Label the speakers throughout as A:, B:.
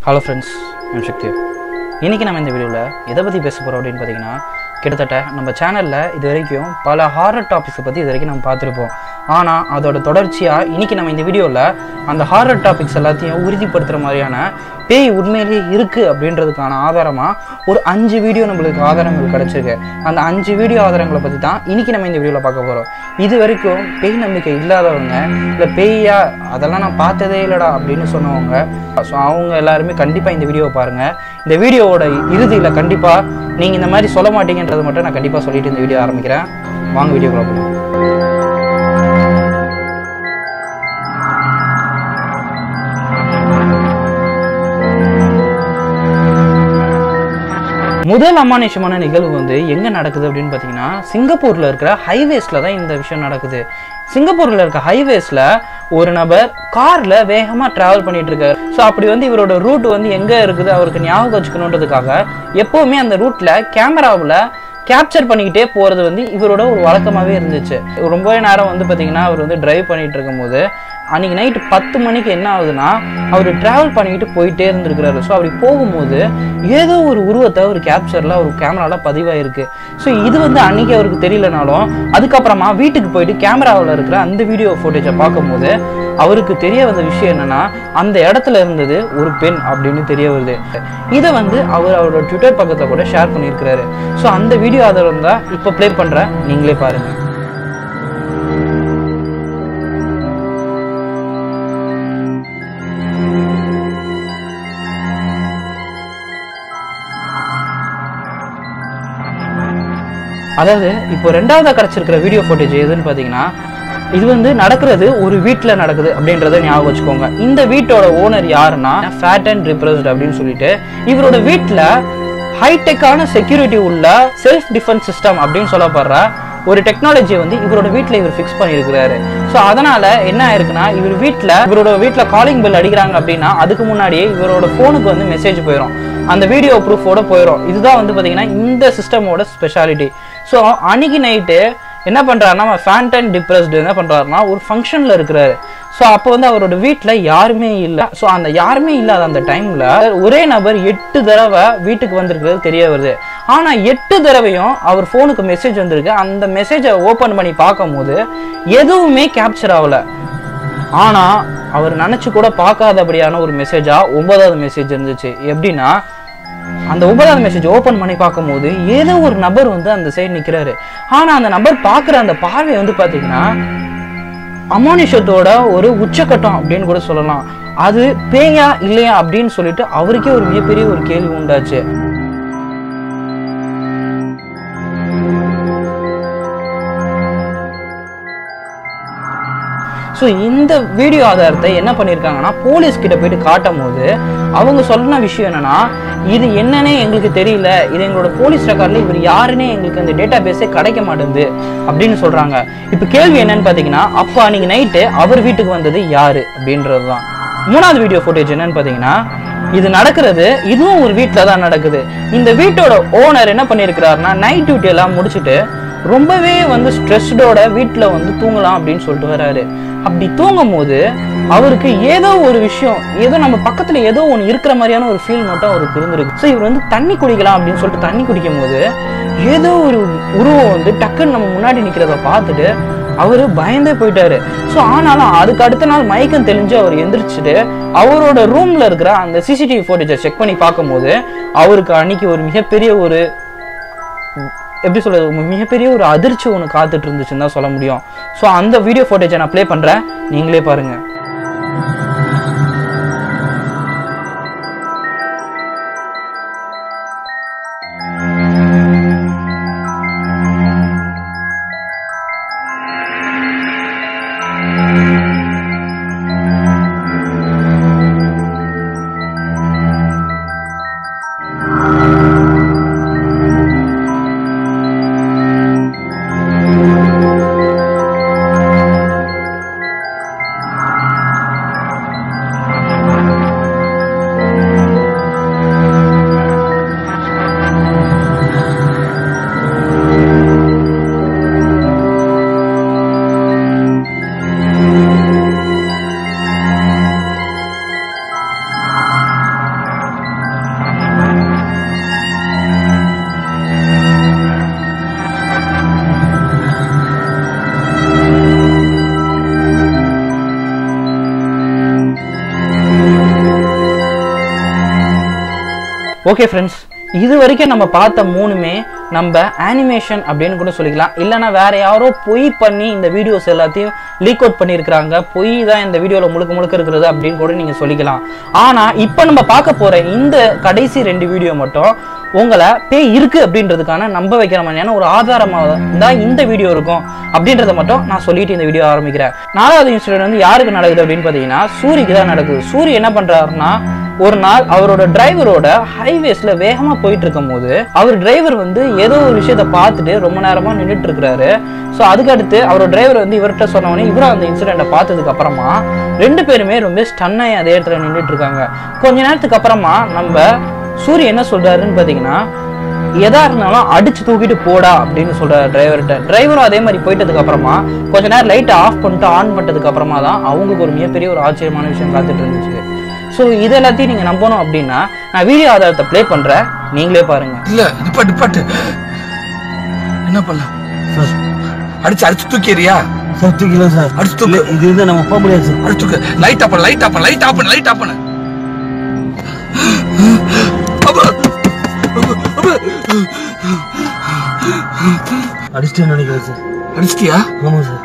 A: Hello friends நான் சக்தி இன்றைக்கி நம்ம இந்த வீடியோவில் எதை பற்றி பேச போகிறோம் அப்படின்னு பார்த்தீங்கன்னா கிட்டத்தட்ட நம்ம சேனலில் இது வரைக்கும் பல ஹாரர் டாபிக்ஸை பற்றி இது வரைக்கும் நம்ம பார்த்துருப்போம் ஆனால் அதோட தொடர்ச்சியாக இன்றைக்கி நம்ம இந்த வீடியோவில் அந்த ஹாரர் டாபிக்ஸ் எல்லாத்தையும் உறுதிப்படுத்துகிற மாதிரியான பேய் உண்மையிலேயே இருக்குது அப்படின்றதுக்கான ஆதாரமாக ஒரு அஞ்சு வீடியோ நம்மளுக்கு ஆதாரங்கள் கிடச்சிருக்கு அந்த அஞ்சு வீடியோ ஆதாரங்களை பற்றி தான் இன்றைக்கி நம்ம இந்த வீடியோவில் பார்க்க போகிறோம் இது வரைக்கும் பேய் நம்பிக்கை இல்லாதவங்க இல்லை பேயா அதெல்லாம் நான் பார்த்ததே இல்லைடா அப்படின்னு சொன்னவங்க ஸோ அவங்க எல்லாருமே கண்டிப்பாக இந்த வீடியோவை பாருங்கள் இந்த வீடியோவோட இறுதியில் கண்டிப்பாக நீங்கள் இந்த மாதிரி சொல்ல மாட்டீங்கன்றதை மட்டும் நான் கண்டிப்பாக சொல்லிட்டு இந்த வீடியோ ஆரம்பிக்கிறேன் வாங்க வீடியோக்குள்ள போகலாம் முதல் அமானுஷமான நிகழ்வு வந்து எங்கே நடக்குது அப்படின்னு பார்த்தீங்கன்னா சிங்கப்பூரில் இருக்கிற ஹைவேஸில் தான் இந்த விஷயம் நடக்குது சிங்கப்பூரில் இருக்க ஹைவேஸில் ஒரு நபர் காரில் வேகமாக ட்ராவல் பண்ணிட்டு இருக்காரு ஸோ அப்படி வந்து இவரோட ரூட் வந்து எங்கே இருக்குது அவருக்கு ஞாபகம் வச்சுக்கணுன்றதுக்காக எப்போவுமே அந்த ரூட்டில் கேமராவில் கேப்சர் பண்ணிக்கிட்டே போகிறது வந்து இவரோட ஒரு வழக்கமாகவே இருந்துச்சு ரொம்பவே நேரம் வந்து பார்த்தீங்கன்னா அவர் வந்து டிரைவ் பண்ணிட்டு இருக்கும்போது அன்றைக்கி நைட்டு பத்து மணிக்கு என்ன ஆகுதுன்னா அவர் ட்ராவல் பண்ணிக்கிட்டு போயிட்டே இருந்திருக்கிறாரு ஸோ அப்படி போகும்போது ஏதோ ஒரு உருவத்தை ஒரு கேப்சரில் ஒரு கேமராவில் பதிவாயிருக்கு ஸோ இது வந்து அன்னைக்கு அவருக்கு தெரியலனாலும் அதுக்கப்புறமா வீட்டுக்கு போயிட்டு கேமராவில் இருக்கிற அந்த வீடியோ ஃபுட்டேஜை பார்க்கும்போது அவருக்கு தெரிய வந்த விஷயம் என்னன்னா அந்த இடத்துல இருந்தது ஒரு பெண் அப்படின்னு தெரிய வருது இதை வந்து அவர் அவரோட ட்விட்டர் பக்கத்தில் கூட ஷேர் பண்ணியிருக்கிறாரு ஸோ அந்த வீடியோ ஆதாரம் தான் இப்போ ப்ளே பண்ணுறேன் நீங்களே பாருங்கள் அதாவது இப்போ ரெண்டாவதா கிடைச்சிருக்கிற வீடியோ ஃபுட்டேஜ் எதுன்னு பார்த்தீங்கன்னா இது வந்து நடக்கிறது ஒரு வீட்டில் நடக்குது அப்படின்றத ஞாபகம் வச்சுக்கோங்க இந்த வீட்டோட ஓனர் யாருன்னா ஃபேட் அண்ட் ரிப்ரஸ்ட் அப்படின்னு சொல்லிட்டு இவரோட வீட்டில் ஹைடெக்கான செக்யூரிட்டி உள்ள செல்ஃப் டிஃபென்ஸ் சிஸ்டம் அப்படின்னு சொல்லப்படுற ஒரு டெக்னாலஜியை வந்து இவரோட வீட்டில் இவர் ஃபிக்ஸ் பண்ணியிருக்கிறாரு ஸோ அதனால என்ன ஆயிருக்குன்னா இவர் வீட்டில் இவரோட வீட்டில் காலிங் பெல் அடிக்கிறாங்க அப்படின்னா அதுக்கு முன்னாடியே இவரோட ஃபோனுக்கு வந்து மெசேஜ் போயிடும் அந்த வீடியோ ப்ரூஃபோட போயிடும் இதுதான் வந்து பார்த்தீங்கன்னா இந்த சிஸ்டமோட ஸ்பெஷாலிட்டி ஸோ அன்னைக்கு நைட்டு என்ன பண்ணுறாருன்னா நம்ம ஃபேண்டன் டிப்ரெஸ்டு என்ன பண்ணுறாருன்னா ஒரு ஃபங்க்ஷனில் இருக்கிறாரு ஸோ அப்போ வந்து அவரோட வீட்டில் யாருமே இல்லை ஸோ அந்த யாருமே இல்லாத அந்த டைமில் ஒரே நபர் எட்டு தடவை வீட்டுக்கு வந்திருக்கிறது தெரிய வருது ஆனால் எட்டு தடவையும் அவர் ஃபோனுக்கு மெசேஜ் வந்திருக்கு அந்த மெசேஜை ஓப்பன் பண்ணி பார்க்கும்போது எதுவுமே கேப்சர் ஆகலை ஆனால் அவர் நினச்சி கூட பார்க்காதபடியான ஒரு மெசேஜாக ஒன்பதாவது மெசேஜ் இருந்துச்சு எப்படின்னா அந்த ஒன்பதாவது மெசேஜ் ஓப்பன் பண்ணி பார்க்கும்போது ஏதோ ஒரு நபர் வந்து அந்த சைடு நிற்கிறாரு ஆனால் அந்த நபர் பார்க்குற அந்த பார்வை வந்து பார்த்தீங்கன்னா அமானுஷத்தோட ஒரு உச்சக்கட்டம் அப்படின்னு கூட சொல்லலாம் அது பேயா இல்லையா அப்படின்னு சொல்லிட்டு அவருக்கே ஒரு மிகப்பெரிய ஒரு கேள்வி உண்டாச்சு ஸோ இந்த வீடியோ ஆதாரத்தை என்ன பண்ணியிருக்காங்கன்னா போலீஸ் கிட்ட போயிட்டு காட்டும் போது அவங்க சொன்ன விஷயம் என்னன்னா இது என்னன்னே எங்களுக்கு தெரியல இது எங்களோட போலீஸ் ரெக்கார்டில் இவர் யாருன்னே எங்களுக்கு அந்த டேட்டா பேஸே கிடைக்க மாட்டேங்குது அப்படின்னு சொல்றாங்க இப்போ கேள்வி என்னன்னு பார்த்தீங்கன்னா அப்போ அன்னைக்கு நைட்டு அவர் வீட்டுக்கு வந்தது யாரு அப்படின்றது தான் மூணாவது வீடியோ ஃபுட்டேஜ் என்னன்னு பார்த்தீங்கன்னா இது நடக்கிறது இதுவும் ஒரு வீட்டில் தான் நடக்குது இந்த வீட்டோட ஓனர் என்ன பண்ணியிருக்கிறாருன்னா நைட் டியூட்டி எல்லாம் முடிச்சுட்டு ரொம்பவே வந்து ஸ்ட்ரெஸ்டோட வீட்டில் வந்து தூங்கலாம் அப்படின்னு சொல்லிட்டு வராரு அப்படி தூங்கும் போது அவருக்கு ஏதோ ஒரு விஷயம் ஏதோ நம்ம பக்கத்துல ஏதோ ஒன்று இருக்கிற மாதிரியான ஒரு ஃபீல் மட்டும் அவருக்கு இருந்திருக்கு ஸோ இவர் வந்து தண்ணி குடிக்கலாம் அப்படின்னு சொல்லிட்டு தண்ணி குடிக்கும் போது ஏதோ ஒரு உருவம் வந்து டக்குன்னு நம்ம முன்னாடி நிற்கிறத பார்த்துட்டு அவர் பயந்தே போயிட்டாரு ஸோ ஆனாலும் அதுக்கு அடுத்த நாள் மயக்கம் தெளிஞ்சு அவர் எந்திரிச்சிட்டு அவரோட ரூம்ல இருக்கிற அந்த சிசிடிவி ஃபோட்டேஜை செக் பண்ணி பார்க்கும்போது அவருக்கு அன்னைக்கு ஒரு மிகப்பெரிய ஒரு எப்படி சொல்றது ஒரு மிகப்பெரிய ஒரு அதிர்ச்சி ஒன்று காத்துட்டு இருந்துச்சுன்னு தான் சொல்ல முடியும் ஸோ அந்த வீடியோ ஃபோட்டேஜை நான் ப்ளே பண்ணுறேன் நீங்களே பாருங்க ஓகே ஃப்ரெண்ட்ஸ் இது வரைக்கும் நம்ம பார்த்த மூணுமே நம்ம அனிமேஷன் அப்படின்னு கூட சொல்லிக்கலாம் இல்லைன்னா வேற யாரோ பொய் பண்ணி இந்த வீடியோஸ் எல்லாத்தையும் லீக் அவுட் பண்ணியிருக்கிறாங்க பொய் தான் இந்த வீடியோவில் முழுக்க முழுக்க இருக்கிறது அப்படின்னு கூட நீங்கள் சொல்லிக்கலாம் ஆனால் இப்போ நம்ம பார்க்க போகிற இந்த கடைசி ரெண்டு வீடியோ மட்டும் உங்களை பேய் இருக்கு அப்படின்றதுக்கான நம்ப வைக்கிற மாதிரியான ஒரு ஆதாரமாக தான் இந்த வீடியோ இருக்கும் அப்படின்றத மட்டும் நான் சொல்லிட்டு இந்த வீடியோ ஆரம்பிக்கிறேன் நாலாவது இன்சிடென்ட் வந்து யாருக்கு நடக்குது அப்படின்னு பார்த்தீங்கன்னா சூரிக்கு தான் நடக்குது சூரி என்ன பண்றாருன்னா ஒரு நாள் அவரோட டிரைவரோட ஹைவேஸ்ல வேகமா போயிட்டு இருக்கும் போது அவர் டிரைவர் வந்து ஏதோ ஒரு விஷயத்த பார்த்துட்டு ரொம்ப நேரமா நின்றுட்டு இருக்கிறாரு ஸோ அதுக்கடுத்து அவரோட டிரைவர் வந்து இவர்கிட்ட சொன்ன உடனே இவரும் அந்த இன்சிடென்ட்டை பார்த்ததுக்கு அப்புறமா ரெண்டு பேருமே ரொம்ப ஸ்டன்னாகி அதே இடத்துல நின்றுட்டு இருக்காங்க கொஞ்ச நேரத்துக்கு அப்புறமா நம்ம சூரிய என்ன சொல்றாருன்னு பார்த்தீங்கன்னா எதா இருந்தாலும் அடிச்சு தூக்கிட்டு போடா அப்படின்னு சொல்றாரு டிரைவர்கிட்ட டிரைவரும் அதே மாதிரி போயிட்டதுக்கு அப்புறமா கொஞ்ச நேரம் லைட்டை ஆஃப் பண்ணிட்டு ஆன் பண்ணதுக்கு அப்புறமா தான் அவங்களுக்கு ஒரு மிகப்பெரிய ஒரு ஆச்சரியமான விஷயம் காத்துட்டு இருந்துச்சு ஸோ இது எல்லாத்தையும் நீங்க நம்பணும் அப்படின்னா நான் வீடியோ ஆதாரத்தை ப்ளே பண்றேன் நீங்களே பாருங்க
B: இல்ல நிப்பாட்டு நிப்பாட்டு என்ன பண்ணலாம் அடிச்சு அடிச்சு தூக்கிறியா
C: சார் தூக்கிக்கலாம் சார்
B: அடிச்சு தூக்கு
C: இல்ல, இது இருந்தா நம்ம போக முடியாது சார்
B: அடிச்சு தூக்கு light off light off light off light off
C: அடிச்சிட்டேன்னு நினைக்கிறேன் சார்
B: அடிச்சிட்டியா
C: ஆமா சார்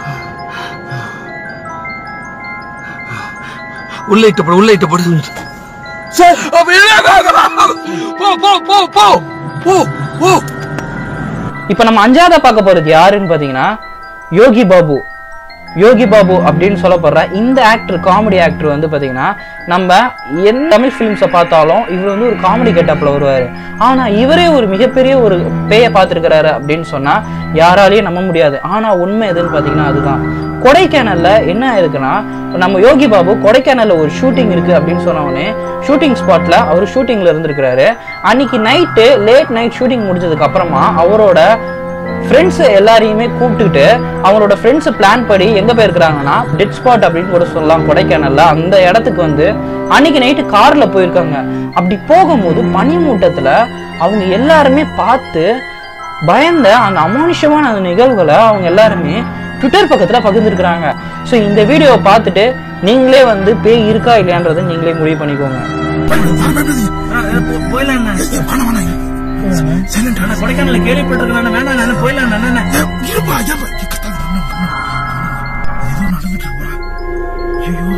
B: உள்ள இட்ட போடு உள்ள இட்ட போடு
C: சார்
B: அப்ப இல்ல, இல்ல, இல்ல, போ போ போ போ போ போ
A: இப்போ நம்ம அஞ்சாவதா பார்க்க போறது யாருன்னு பார்த்தீங்கன்னா யோகி பாபு யோகி பாபு அப்படின்னு சொல்லப்படுற இந்த ஆக்டர் காமெடி ஆக்டர் வந்து பார்த்தீங்கன்னா நம்ம எந்த தமிழ் ஃபிலிம்ஸை பார்த்தாலும் இவர் வந்து ஒரு காமெடி கெட்டப்பில் வருவார் ஆனால் இவரே ஒரு மிகப்பெரிய ஒரு பேயை பார்த்துருக்கிறாரு அப்படின்னு சொன்னால் யாராலையும் நம்ப முடியாது ஆனால் உண்மை எதுன்னு பார்த்தீங்கன்னா அதுதான் கொடைக்கானல்ல என்ன ஆயிருக்குன்னா நம்ம யோகி பாபு கொடைக்கானல்ல ஒரு ஷூட்டிங் இருக்கு அப்படின்னு சொன்ன உடனே ஷூட்டிங் ஸ்பாட்ல அவர் ஷூட்டிங்ல இருந்திருக்கிறாரு அன்னைக்கு நைட்டு லேட் நைட் ஷூட்டிங் முடிஞ்சதுக்கு அப்புறமா அவரோட ஃப்ரெண்ட்ஸ் எல்லாரையுமே கூப்பிட்டுட்டு அவங்களோட ஃப்ரெண்ட்ஸ் பிளான் படி எங்க போயிருக்கிறாங்கன்னா டெட் ஸ்பாட் அப்படின்னு கூட சொல்லலாம் கொடைக்கானல்ல அந்த இடத்துக்கு வந்து அன்னைக்கு நைட்டு கார்ல போயிருக்காங்க அப்படி போகும்போது பனிமூட்டத்துல அவங்க எல்லாருமே பார்த்து பயந்த அந்த அமானுஷமான அந்த நிகழ்வுகளை அவங்க எல்லாருமே ட்விட்டர் பக்கத்துல பகிர்ந்துருக்கிறாங்க ஸோ இந்த வீடியோவை பார்த்துட்டு நீங்களே வந்து பேய் இருக்கா இல்லையான்றதை நீங்களே முடிவு பண்ணிக்கோங்க
D: போயிடலாம்
B: வேணாம் வேணாம் சைலண்ட்
D: நான் கொடைக்கானல கேள்விப்பட்டிருக்கேன் வேணாம் நான் போயிடலாம் நான்
B: இருப்பா ஏப்பா கத்தாத ஏதோ நடந்துட்டு இருக்குப்பா ஐயோ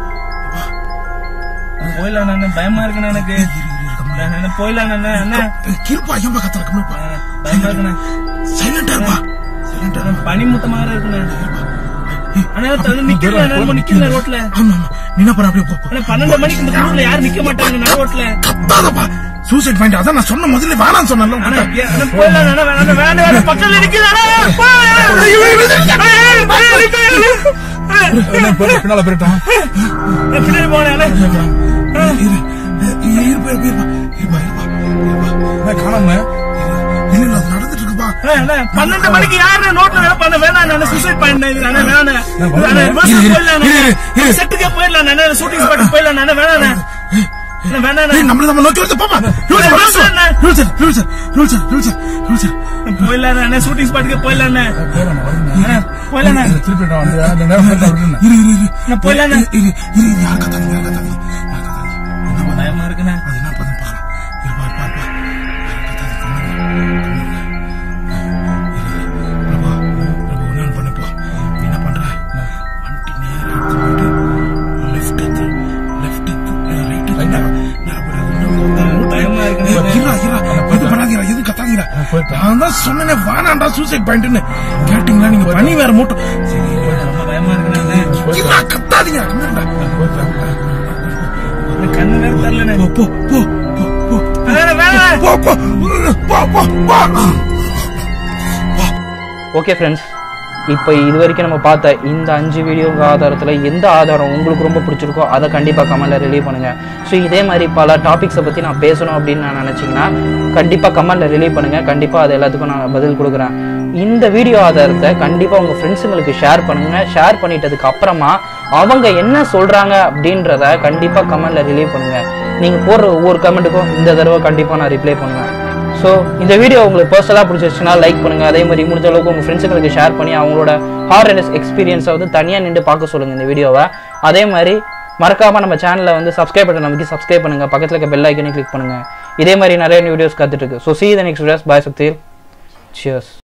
D: போயிடலாம் நான் பயமா இருக்கு எனக்கு நான் போயிடலாம் நான் என்ன
B: இருப்பா ஏன்பா கத்தாத கம்மிப்பா
D: பயமா இருக்குண்ணே
B: சைலண்டா இருப்பா சைலண்டா
D: நான் பனி மூட்டமாக இருக்குண்ணே ஆனா தந்து நிக்கிறேன் நான் நிக்கிறேன் ரோட்ல
B: ஆமா ஆமா நீ என்ன பண்ண அப்படியே போ போ.
D: ஆனா பன்னெண்டு மணிக்கு இந்த ஊர்ல யாரும் நிக்க மாட்டாங்க நான் ரோட்ல
B: கத்தாதப்பா சூசைட் பாயிண்ட் அதான் நான் சொன்ன முதல்ல வேணாம்னு சொன்னேன்ல
D: ஆனா
B: உன்கிட்ட.
D: ஏ- ஆனா போயிடலாம் நான் வேணாம் வேணாம் வேணாம் பக்கத்துல நிக்கிறேன்
B: பின்னால போயிட்டான்
D: பின்னாடி போனேன்
B: இரு இரு இருப்பா இருப்பா இருப்பா இருப்பா இருப்பா காணாம இல்ல இல்ல அது நடந்துட்டு இருக்குப்பா
D: பன்னெண்டு மணிக்கு யாரு நோட்ல வேலை பண்ண வேணாம் நான் சூசைட் பண்ண இது நானே வேணாம்
B: இரு, இரு,
D: போயிடலாம்
B: இரு, இரு, இரு.
D: செட்டுக்கே போயிடலாம் நான் ஷூட்டிங் ஸ்பாட் போயிடலாம் நான் வேணாம் நான் வேணாம்
B: ஏய், நம்மள நம்ம நோக்கி வந்து பாப்பா rules rules rules rules rules rules rules
D: போயிடலாம் நான் ஷூட்டிங் ஸ்பாட்டுக்கு போயிடலாம் போயிடலாம்
B: திருப்பி அந்த நேரம் இரு இரு இரு
D: நான் போயிடலாம்
B: இரு இரு இரு யார் கத்தாதீங்க யார் கத்தாதீங்க யார் கத்தாதீங்க என்ன பண்ண
D: பயமா இருக்குண்ணே
B: அது என்ன பண்ணு பார்க்கலாம் இருப்பா இருப்பா இருப்பா யார் கத்தாதீங்க பிரபு பிரபு என்ன பண்ணு போ நீ என்ன பண்ற வண்டி நேரா எடுத்து போயிட்டு லெஃப்ட் எடுத்து லெஃப்ட் எடுத்து ரைட் ரைட் நேரா போயிடாது
D: பயமா இருக்குண்ணே
B: இருடா, இருடா. எது பண்ணாதீங்கடா, எது கத்தாதீங்கடா. நான் தான் சொன்னேனே, வேணாம்டா, suicide point ன்னு. கேட்டீங்களா, நீங்க பனி வேற மூட்டும். சரி,
D: ரொம்ப பயமா இருக்குண்ணே
B: இருடா, கத்தாதீங்க. இருடா.
D: கண்ணு வேற தரலண்ணே
B: போ, போ, போ, போ, போ.
D: வேணாம் வேணாம்
B: போ, போ. போ, போ, போ.
A: ஓகே ஃப்ரெண்ட்ஸ் இப்போ இது வரைக்கும் நம்ம பார்த்த இந்த அஞ்சு வீடியோ ஆதாரத்தில் எந்த ஆதாரம் உங்களுக்கு ரொம்ப பிடிச்சிருக்கோ அதை கண்டிப்பாக கமெண்ட்டில் ரிலீவ் பண்ணுங்கள் ஸோ இதே மாதிரி பல டாபிக்ஸை பற்றி நான் பேசணும் அப்படின்னு நான் நினச்சிங்கன்னா கண்டிப்பாக கமெண்ட்டில் ரிலீவ் பண்ணுங்கள் கண்டிப்பாக அது எல்லாத்துக்கும் நான் பதில் கொடுக்குறேன் இந்த வீடியோ ஆதாரத்தை கண்டிப்பாக உங்கள் ஃப்ரெண்ட்ஸுங்களுக்கு ஷேர் பண்ணுங்கள் ஷேர் பண்ணிட்டதுக்கு அப்புறமா அவங்க என்ன சொல்கிறாங்க அப்படின்றத கண்டிப்பாக கமெண்ட்டில் ரிலீவ் பண்ணுங்கள் நீங்கள் போடுற ஒவ்வொரு கமெண்ட்டுக்கும் இந்த தடவை கண்டிப்பாக நான் ரிப்ளை பண்ணுவேன் ஸோ இந்த வீடியோ உங்களுக்கு பர்சனலாக பிடிச்சிருச்சுன்னா லைக் பண்ணுங்க அதே மாதிரி முடிஞ்ச அளவுக்கு உங்கள் ஃப்ரெண்ட்ஸுங்களுக்கு ஷேர் பண்ணி அவங்களோட ஹாரஸ் எக்ஸ்பீரியன்ஸை வந்து தனியாக நின்று பார்க்க சொல்லுங்கள் இந்த வீடியோவை அதே மாதிரி மறக்காமல் நம்ம சேனலை வந்து சப்ஸ்கிரைப் பண்ண நமக்கு சப்ஸ்கிரைப் பண்ணுங்கள் பக்கத்தில் இருக்க பெல் ஐக்கனே கிளிக் பண்ணுங்கள் இதே மாதிரி நிறைய வீடியோஸ் காத்துட்டு இருக்கு so see the next videos bye சக்தியில் சியர்ஸ்